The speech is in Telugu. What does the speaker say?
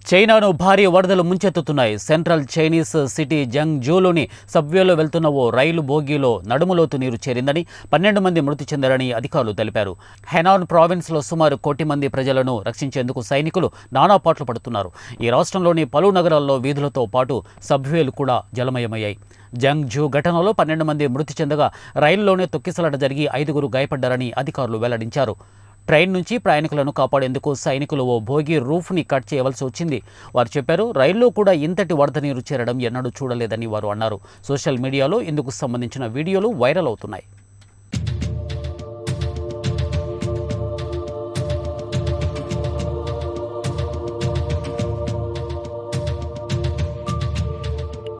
చైనాను భారీ వరదలు ముంచెత్తుతున్నాయి సెంట్రల్ చైనీస్ సిటీ జంగ్ జూలోని సబ్వేలో వెళ్తున్న ఓ రైలు బోగీలో నడుములోతు నీరు చేరిందని పన్నెండు మంది మృతి చెందారని అధికారులు తెలిపారు హెనాన్ ప్రావిన్స్లో సుమారు కోటి మంది ప్రజలను రక్షించేందుకు సైనికులు నానాపాట్లు పడుతున్నారు ఈ రాష్ట్రంలోని పలు నగరాల్లో వీధులతో పాటు సబ్వేలు కూడా జలమయమయ్యాయి జంగ్ జూ ఘటనలో పన్నెండు మంది మృతి చెందగా రైలులోనే తొక్కిసలాట జరిగి ఐదుగురు గాయపడ్డారని అధికారులు వెల్లడించారు ట్రైన్ నుంచి ప్రయాణికులను కాపాడేందుకు సైనికులు ఓ భోగి రూఫ్ని కట్ చేయవలసి వచ్చింది వారు చెప్పారు రైల్లో కూడా ఇంతటి వరద నీరు చేరడం ఎన్నడూ చూడలేదని వారు అన్నారు సోషల్ మీడియాలో ఇందుకు సంబంధించిన వీడియోలు వైరల్ అవుతున్నాయి